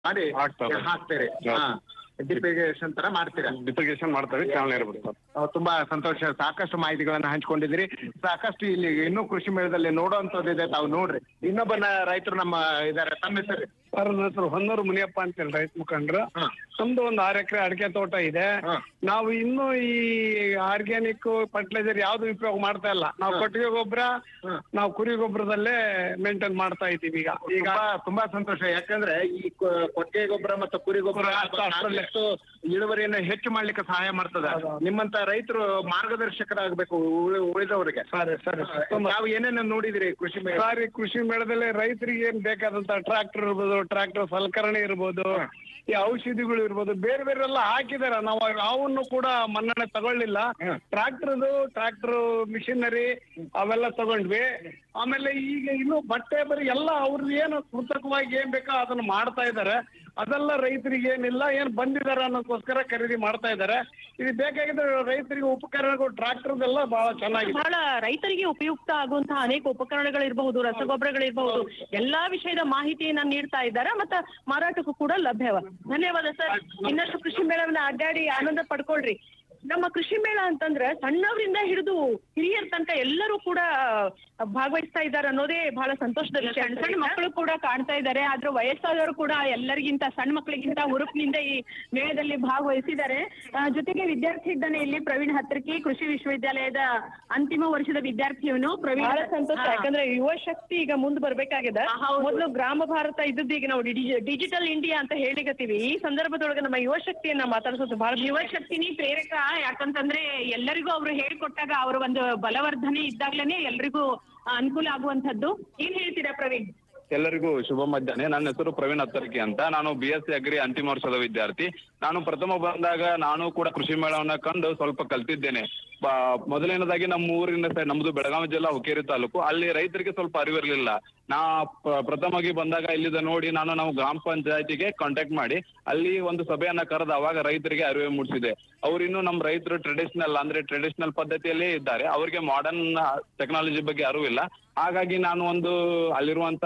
ಮಾಡಿ ಹಾಕ್ತಾರೆ. ಹಾಕ್ತೀರಿ ಹೌದು. ಹಾ ಡಿಪ್ಲಿಕೇಶನ್ ತರ ಮಾಡ್ತೀರಾ ಡಿಪ್ಲಿಕೇಶನ್ ಮಾಡ್ತೇವೆ ಚಾಲನೆ ಇರ್ಬೋದು ಸರ್ ಅಹ್, ತುಂಬಾ ಸಂತೋಷ ಸಾಕಷ್ಟು ಮಾಹಿತಿಗಳನ್ನ ಹಂಚ್ಕೊಂಡಿದ್ದೀರಿ ಸಾಕಷ್ಟು ಇಲ್ಲಿ ಇನ್ನೂ ಕೃಷಿ ಮೇಳದಲ್ಲಿ ನೋಡುವಂತದ್ದಿದೆ ತಾವು ನೋಡ್ರಿ ಇನ್ನೊಬ್ಬನ ರೈತರು ನಮ್ಮ ಇದಾರೆ ತಮ್ಮ ಹೆಸರು ಸರ್ ನನ್ನ ಹೆಸರು ಹೊನ್ನೂರು ಮುನಿಯಪ್ಪ ಅಂತೇಳಿ ರೈತ ಮುಖಂಡ್ರು ಹಾ. ನಮ್ದು ಒಂದು ಆರು ಎಕರೆ ಅಡಿಕೆ ತೋಟ ಇದೆ ಹಾ. ನಾವು ಇನ್ನೂ ಈ ಆರ್ಗ್ಯಾನಿಕ್ ಫರ್ಟಿಲೈಸರ್ ಯಾವ್ದು ಉಪಯೋಗ ಮಾಡ್ತಾ ಇಲ್ಲ ನಾವು ಕೊಟ್ಟಿಗೆ ಗೊಬ್ಬರ ಹಾ. ನಾವು ಕುರಿ ಗೊಬ್ಬರದಲ್ಲೇ ಮೇಂಟೈನ್ ಮಾಡ್ತಾ ಇದ್ದೀವಿ ಈಗ ಈಗ ತುಂಬಾ ತುಂಬಾ ಸಂತೋಷ ಯಾಕಂದ್ರೆ ಈ ಕೊ- ಕೊಟ್ಟಿಗೆ ಗೊಬ್ಬರ ಮತ್ತು ಕುರಿ ಗೊಬ್ಬರ ಅಷ್ಟು- ಅಷ್ಟರಲ್ಲೇ. ಸಾಕಷ್ಟು ಇಳುವರಿಯನ್ನ ಹೆಚ್ಚು ಮಾಡ್ಲಿಕ್ಕೆ ಸಹಾಯ ಮಾಡ್ತದ ನಿಮ್ಮಂತ ರೈತರು ಮಾರ್ಗದರ್ಶಕರಾಗಬೇಕು ಉಳಿದವರಿಗೆ ಸರಿ ಸರಿ ತುಂಬಾ ನಾವು ಏನೇನ ನೋಡಿದಿರಿ ಕೃಷಿ ಮೇಳ ಸಾರಿ ಕೃಷಿ ಮೇಳದಲ್ಲಿ ರೈತರಿಗೆ ಏನ್ ಬೇಕಾದಂತ ಟ್ರಾಕ್ಟರ್ ಇರ್ಬೋದು ಟ್ರಾಕ್ಟರ್ ಸಲಕರಣೆ ಇರ್ಬೋದು ಈ ಔಷಧಿಗಳು ಇರ್ಬೋದು ಬೇರೆ ಬೇರೆ ಎಲ್ಲ ಹಾಕಿದಾರೆ ನಾವು ಅವನ್ನು ಕೂಡ ಮನ್ನಣೆ ತಗೊಳ್ಳಿಲ್ಲ ಹ್ಮ್. ಟ್ರಾಕ್ಟರ್ದು ಟ್ರಾಕ್ಟರ್ ಮಿಷಿನರಿ ಅವೆಲ್ಲ ತಗೊಂಡ್ವಿ ಆಮೇಲೆ ಈಗ ಇನ್ನು ಬಟ್ಟೆ ಬರೀ ಎಲ್ಲ ಅವ್ರದ್ದು ಏನು ಕೃತಕವಾಗಿ ಏನ್ ಬೇಕೋ ಅದನ್ನ ಮಾಡ್ತಾ ಇದ್ದಾರೆ ಅದೆಲ್ಲ ರೈತರಿಗೆ ಏನಿಲ್ಲ ಏನ್ ಬಂದಿದ್ದಾರೆ ಅನ್ನೋದಕ್ಕೋಸ್ಕರ ಖರೀದಿ ಮಾಡ್ತಾ ಇದ್ದಾರೆ ಇದು ಬೇಕಾಗಿದ್ರೆ ರೈತರಿಗೆ ಉಪಕರಣಗಳು ಟ್ರಾಕ್ಟರ್ದೆಲ್ಲ ಬಹಳ ಚೆನ್ನಾಗಿದೆ ಬಹಳ ರೈತರಿಗೆ ಉಪಯುಕ್ತ ಆಗುವಂತಹ ಅನೇಕ ಉಪಕರಣಗಳಿರಬಹುದು ರಸಗೊಬ್ಬರಗಳಿರಬಹುದು ಎಲ್ಲಾ ವಿಷಯದ ಮಾಹಿತಿಯನ್ನ ನೀಡ್ತಾ ಇದ್ದಾರೆ ಮತ್ತೆ ಮಾರಾಟಕ್ಕೂ ಕೂಡ ಲಭ್ಯವ ಧನ್ಯವಾದ ಸರ್ ಇನ್ನಷ್ಟು ಕೃಷಿ ಮೇಳವನ್ನ ಅಡ್ಡಾಡಿ ಆನಂದ ಪಡ್ಕೊಳ್ರಿ ನಮ್ಮ ಕೃಷಿ ಮೇಳ ಅಂತಂದ್ರೆ ಸಣ್ಣವರಿಂದ ಹಿಡಿದು ಹಿರಿಯರ ತನಕ ಎಲ್ಲರೂ ಕೂಡ ಭಾಗವಹಿಸ್ತಾ ಇದ್ದಾರೆ ಅನ್ನೋದೇ ಬಹಳ ಸಂತೋಷದ ವಿಷಯ ಸಣ್ಣ ಸಣ್ಣ ಮಕ್ಕಳು ಕೂಡ ಕಾಣ್ತಾ ಇದ್ದಾರೆ ಆದ್ರೆ ವಯಸ್ಸಾದವರು ಕೂಡ ಎಲ್ಲರಿಗಿಂತ ಸಣ್ಣ ಮಕ್ಕಳಿಗಿಂತ ಹುರುಪಿನಿಂದ ಈ ಮೇಳದಲ್ಲಿ ಭಾಗವಹಿಸಿದ್ದಾರೆ ಆ, ಜೊತೆಗೆ ವಿದ್ಯಾರ್ಥಿ ಇದ್ದಾನೆ ಇಲ್ಲಿ ಪ್ರವೀಣ್ ಹತ್ರಕಿ ಕೃಷಿ ವಿಶ್ವವಿದ್ಯಾಲಯದ ಅಂತಿಮ ವರ್ಷದ ವಿದ್ಯಾರ್ಥಿಯವನು ಪ್ರವೀಣ್ ಬಹಳ ಸಂತೋಷ ಹಾ. ಯಾಕಂದ್ರೆ ಯುವ ಶಕ್ತಿ ಈಗ ಮುಂದ್ ಬರ್ಬೇಕಾಗಿದೆ ಆ, ಹೌದು. ಮೊದಲು ಗ್ರಾಮ ಭಾರತ ಇದ್ದದ್ದು ಈಗ ನಾವು ಡಿಜಿಟಲ್ ಇಂಡಿಯಾ ಅಂತ ಹೇಳಿಕತ್ತೀವಿ ಈ ಸಂದರ್ಭದೊಳಗೆ ನಮ್ಮ ಯುವ ಶಕ್ತಿಯನ್ನ ಮಾತಾಡ್ಸೋದು ಬಹಳ ಯುವ ಶಕ್ತಿನಿ ಪ್ರೇರಕ ಯಾಕಂತಂದ್ರೆ ಎಲ್ಲರಿಗೂ ಅವ್ರು ಹೇಳ್ಕೊಟ್ಟಾಗ ಅವರ ಒಂದು ಬಲವರ್ಧನೆ ಇದ್ದಾಗ್ಲೇನೆ ಎಲ್ರಿಗೂ ಆ, ಅನುಕೂಲ ಆಗುವಂತದ್ದು ಏನ್ ಹೇಳ್ತೀರಾ ಪ್ರವೀಣ್ ಎಲ್ಲರಿಗೂ ಶುಭ ಮಧ್ಯಾಹ್ನ ನನ್ನ ಹೆಸರು ಪ್ರವೀಣ್ ಹತ್ತರ್ಕಿ ಅಂತ ನಾನು ಬಿ ಎಸ್ ಸಿ ಅಗ್ರಿ ಅಂತಿಮ ವರ್ಷದ ವಿದ್ಯಾರ್ಥಿ ನಾನು ಪ್ರಥಮ ಬಂದಾಗ ನಾನು ಕೂಡ ಕೃಷಿ ಮೇಳವನ್ನ ಕಂಡು ಸ್ವಲ್ಪ ಕಲ್ತಿದ್ದೇನೆ ಬ- ಮೊದಲನೇದಾಗಿ ನಮ್ಮ ಊರಿನ ಸೈಡ್ ನಮ್ದು ಬೆಳಗಾವಿ ಜಿಲ್ಲಾ ಹುಕ್ಕೇರಿ ತಾಲೂಕು ಅಲ್ಲಿ ರೈತರಿಗೆ ಸ್ವಲ್ಪ ಅರಿವಿರ್ಲಿಲ್ಲ ನಾ ಪ್ರ- ಪ್ರಥಮವಾಗಿ ಬಂದಾಗ ಇಲ್ಲಿದ ನೋಡಿ ನಾನು ನಾವು ಗ್ರಾಮ ಪಂಚಾಯತಿಗೆ ಕಾಂಟ್ಯಾಕ್ಟ್ ಮಾಡಿ ಅಲ್ಲಿ ಒಂದು ಸಭೆಯನ್ನ ಕರೆದು ಅವಾಗ ರೈತರಿಗೆ ಅರಿವು ಮೂಡಿಸಿದೆ ಅವ್ರಿನ್ನು ನಮ್ಮ ರೈತರು ಟ್ರೆಡಿಷನಲ್ ಅಂದ್ರೆ ಟ್ರೆಡಿಷನಲ್ ಪದ್ಧತಿಯಲ್ಲೇ ಇದ್ದಾರೆ ಅವರಿಗೆ ಮಾಡರ್ನ್ ಟೆಕ್ನಾಲಜಿ ಬಗ್ಗೆ ಅರಿವಿಲ್ಲ ಹಾಗಾಗಿ ನಾನು ಒಂದು ಅಲ್ಲಿರುವಂತ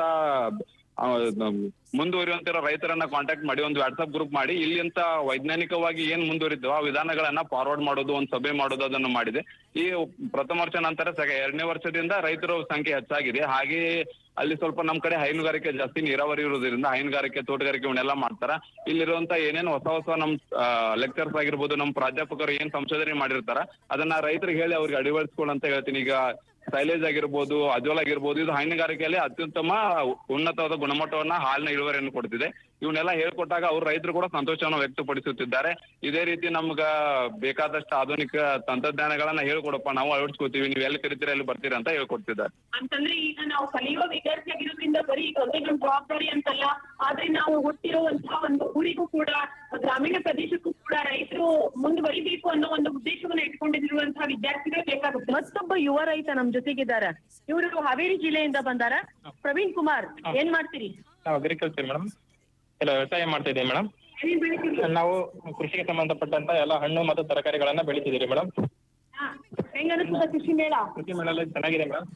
ಆ, ನಮ್ ಮುಂದುವರಿಯುವಂತಿರೋ ರೈತರನ್ನ ಕಾಂಟ್ಯಾಕ್ಟ್ ಮಾಡಿ ಒಂದು ವಾಟ್ಸ್ಆಪ್ ಗ್ರೂಪ್ ಮಾಡಿ ಇಲ್ಲಿ ಅಂತ ವೈಜ್ಞಾನಿಕವಾಗಿ ಏನ್ ಮುಂದುವರಿದ್ದು ಆ ವಿಧಾನಗಳನ್ನ ಫಾರ್ವರ್ಡ್ ಮಾಡೋದು ಒಂದು ಸಭೆ ಮಾಡೋದು ಅದನ್ನು ಮಾಡಿದೆ ಈ ಪ್ರಥಮ ವರ್ಷ ನಂತರ ಸೆಕೆ- ಎರಡನೇ ವರ್ಷದಿಂದ ರೈತರ ಸಂಖ್ಯೆ ಹೆಚ್ಚಾಗಿದೆ ಹಾಗೆ ಅಲ್ಲಿ ಸ್ವಲ್ಪ ನಮ್ ಕಡೆ ಹೈನುಗಾರಿಕೆ ಜಾಸ್ತಿ ನೀರಾವರಿ ಇರೋದ್ರಿಂದ ಹೈನುಗಾರಿಕೆ ತೋಟಗಾರಿಕೆ ಇವನ್ನೆಲ್ಲ ಮಾಡ್ತಾರ ಇಲ್ಲಿರುವಂತ ಏನೇನು ಹೊಸ ಹೊಸ ನಮ್ ಲೆಕ್ಚರ್ಸ್ ಆಗಿರ್ಬೋದು ನಮ್ ಪ್ರಾಧ್ಯಾಪಕರು ಏನ್ ಸಂಶೋಧನೆ ಮಾಡಿರ್ತಾರ ಅದನ್ನ ರೈತರಿಗೆ ಹೇಳಿ ಅವ್ರಿಗೆ ಅಳವಡಿಸ್ಕೊಳ್ಳಿ ಅಂತ ಹೇಳ್ತೀನಿ ಈಗ ಸೈಲೇಜ್ ಆಗಿರ್ಬೋದು ಅಜೋಲ್ ಆಗಿರ್ಬೋದು ಇದು ಹೈನುಗಾರಿಕೆಯಲ್ಲಿ ಅತ್ಯುತ್ತಮ ಉನ್ನತವಾದ ಗುಣಮಟ್ಟವನ್ನ ಹಾಲಿನ ಇಳುವರಿಯನ್ನು ಕೊಡ್ತಿದೆ ಇವನ್ನೆಲ್ಲ ಹೇಳ್ಕೊಟ್ಟಾಗ ಅವ್ರ ರೈತರು ಕೂಡ ಸಂತೋಷವನ್ನು ವ್ಯಕ್ತಪಡಿಸುತ್ತಿದ್ದಾರೆ ಇದೇ ರೀತಿ ನಮ್ಗ ಬೇಕಾದಷ್ಟು ಆಧುನಿಕ ತಂತ್ರಜ್ಞಾನಗಳನ್ನ ಹೇಳ್ಕೊಡಪ್ಪ ನಾವು ಅಳವಡಿಸ್ಕೋತೀವಿ ನೀವು ಎಲ್ಲಿ ಕರಿತೀರ ಎಲ್ಲಿ ಬರ್ತೀರಾ ಅಂತ ಹೇಳ್ಕೊಡ್ತಿದ್ದಾರೆ ಅಂತಂದ್ರೆ ಈಗ ನಾವು ಕಲಿಯುವ ವಿದ್ಯಾರ್ಥಿ ಆಗಿರೋದ್ರಿಂದ ಬರೀ ಈಗ ಒಂದೇ ನಮ್ ಜವಾಬ್ದಾರಿ ಅಂತಲ್ಲ ಆದ್ರೆ ನಾವು ಹುಟ್ಟಿರುವಂತಹ ಒಂದು ಊರಿಗೂ ಕೂಡ ಗ್ರಾಮೀಣ ಪ್ರದೇಶಕ್ಕೂ ಕೂಡ ರೈತರು ಮುಂದುವರಿಬೇಕು ಅನ್ನೋ ಒಂದು ಉದ್ದೇಶವನ್ನ ಇಟ್ಕೊಂಡಿರುವಂತಹ ವಿದ್ಯಾರ್ಥಿಗಳೇ ಬೇಕಾಗುತ್ತೆ ಮತ್ತೊಬ್ಬ ಯುವ ರೈತ ನಮ್ ಜೊತೆಗಿದ್ದಾರೆ ಇವರು ಹಾವೇರಿ ಜಿಲ್ಲೆಯಿಂದ ಬಂದಾರ ಪ್ರವೀಣ್ ಕುಮಾರ್ ಏನ್ ಮಾಡ್ತೀರಿ ನಾವು ಅಗ್ರಿಕಲ್ಚರ್ ಮೇಡಮ್ ಎಲ್ಲ ವ್ಯವಸಾಯ ಮಾಡ್ತಾ ಇದ್ದೀವಿ ಮೇಡಮ್ ಏನೇನ್ ಬೆಳಿತೀರಿ? ನಾವು ಕೃಷಿಗೆ ಸಂಬಂಧಪಟ್ಟಂತ ಎಲ್ಲ ಹಣ್ಣು ಮತ್ತು ತರಕಾರಿಗಳನ್ನ ಬೆಳಿತಿದ್ದೀರಿ ಮೇಡಮ್ ಹಾ. ಹೆಂಗ್ ಅನಿಸ್ತದ ಕೃಷಿ ಮೇಳ ಕೃಷಿ ಮೇಳ ಚೆನ್ನಾಗಿದೆ ಮೇಡಮ್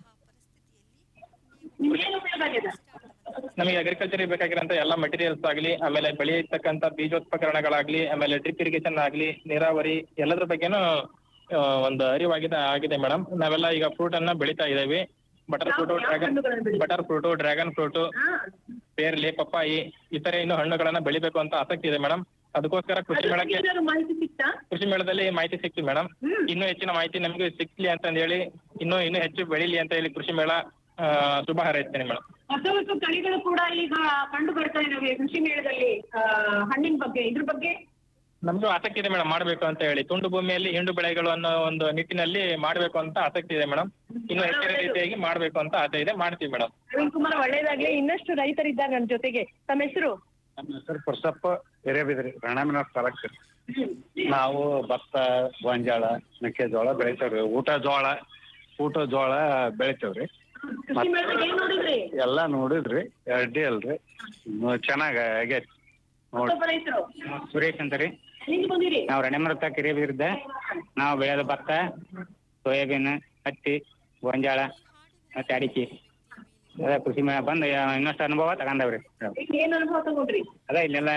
ನಿಮ್ಗೇನು ಉಪಯೋಗ ನಮಗೆ ಅಗ್ರಿಕಲ್ಚರ್ ಬೇಕಾಗಿರೋಂಥ ಎಲ್ಲ ಮಟೀರಿಯಲ್ಸ್ ಆಗಲಿ ಆಮೇಲೆ ಬೆಳೆಯತಕ್ಕಂಥ ಬೀಜೋತ್ಪಕರಣಗಳಾಗ್ಲಿ ಆಮೇಲೆ ಡ್ರಿಪ್ ಇರಿಗೇಷನ್ ಆಗಲಿ ನೀರಾವರಿ ಎಲ್ಲದ್ರ ಬಗ್ಗೆನೂ ಆ, ಒಂದು ಅರಿವಾಗಿದೆ ಆಗಿದೆ ಮೇಡಮ್ ನಾವೆಲ್ಲ ಈಗ ಫ್ರೂಟ್ ಅನ್ನ ಬೆಳಿತಾ ಇದ್ದೇವೆ ಬಟರ್ ಫ್ರೂಟು ಯಾವ ಡ್ರ್ಯಾಗನ್ ಹಣ್ಣುಗಳನ್ನ ಬೆಳಿತೀರಿ? ಬಟರ್ ಫ್ರೂಟು ಡ್ರ್ಯಾಗನ್ ಫ್ರೂಟು ಪೇರ್ಲಿ ಪಪ್ಪಾಯಿ ಇತರೆ ಇನ್ನು ಹಣ್ಣುಗಳನ್ನ ಬೆಳಿಬೇಕು ಅಂತ ಆಸಕ್ತಿ ಇದೆ ಮೇಡಮ್ ಅದಕ್ಕೋಸ್ಕರ ಕೃಷಿ ಮೇಳಕ್ಕೆ ಏನಾದ್ರು ಮಾಹಿತಿ ಸಿಕ್ತಾ ಕೃಷಿ ಮೇಳದಲ್ಲಿ ಮಾಹಿತಿ ಸಿಕ್ತು ಮೇಡಮ್ ಇನ್ನೂ ಹೆಚ್ಚಿನ ಮಾಹಿತಿ ನಮಗೆ ಸಿಕ್ಲಿ ಅಂತ ಹೇಳಿ ಇನ್ನೂ ಇನ್ನೂ ಹೆಚ್ಚು ಬೆಳಿಲಿ ಅಂತ ಹೇಳಿ ಕೃಷಿ ಮೇಳ ಆ, ಶುಭ ಹಾರೈಸ್ತೇನೆ ಮೇಡಮ್ ಹೊಸ ಹೊಸ ತಳಿಗಳು ಕೂಡ ಈಗ ಕಂಡು ಬರ್ತಾ ಇದಾವೆ ಕೃಷಿ ಮೇಳದಲ್ಲಿ ಆ, ಹಣ್ಣಿನ ಬಗ್ಗೆ ಇದ್ರ ಬಗ್ಗೆ ನಮಗೂ ಆಸಕ್ತಿ ಇದೆ ಮೇಡಮ್ ಮಾಡಬೇಕು ಅಂತ ಹೇಳಿ ತುಂಡು ಭೂಮಿಯಲ್ಲಿ ಹಿಂಡು ಬೆಳೆಗಳು ಅನ್ನೋ ಒಂದು ನಿಟ್ಟಿನಲ್ಲಿ ಮಾಡಬೇಕು ಅಂತ ಆಸಕ್ತಿ ಇದೆ ಮೇಡಮ್ ಇನ್ನು ಹೆಚ್ಚಿನ ರೀತಿಯಾಗಿ ಮಾಡಬೇಕು ಅಂತ ಆಸೆ ಇದೆ ಮಾಡ್ತೀವಿ ಮೇಡಮ್ ಪ್ರವೀಣ್ ಕುಮಾರ್ ಒಳ್ಳೇದಾಗ್ಲಿ ಇನ್ನಷ್ಟು ರೈತರಿದ್ದಾರೆ ನಮ್ ಜೊತೆಗೆ ತಮ್ಮ ಹೆಸರು ನಮ್ಮ ಹೆಸರು ಪುರುಷಪ್ಪ ಹಿರೇಬಿದ್ರಿ ರಾಣಾಮಿನ ತಾಲೂಕು ನಾವು ಭತ್ತ ಗೋಂಜಾಳ ಮೆಕ್ಕೆಜೋಳ ಬೆಳಿತೇವ್ರಿ ಊಟ ಜೋಳ ಊಟ ಜೋಳ ಬೆಳಿತೇವ್ರಿ ಕೃಷಿ ಮೇಳದಾಗ ಏನ್ ನೋಡಿದ್ರಿ ಎಲ್ಲಾ ನೋಡಿದ್ರಿ ಅಡ್ಡಿ ಅಲ್ರಿ ನೋ- ಚೆನ್ನಾಗ ಆಗೈತಿ ನೋಡಿ ಮತ್ತೊಬ್ಬ ರೈತರು ಸುರೇಶ್ ಅಂತ ರೀ ಎಲ್ಲಿಂದ ಬಂದಿರಿ ನಾವು ರಣಮರತ ಕಿರಿಯಬಿದ್ದ ನಾವು ಬೆಳೆದ ಭತ್ತ ಸೋಯಾಬೀನ್ ಹತ್ತಿ ಗೋಂಜಾಳ ಮತ್ತೆ ಅಡಿಕೆ ಅದ ಕೃಷಿ ಮೇಳ ಬಂದು ಇನ್ನಷ್ಟು ಅನುಭವ ತಗೊಂಡವ್ರಿ ಏನ್ ಅನುಭವ ತಗೊಂಡ್ರಿ ಅದ ಇಲ್ಲೆಲ್ಲ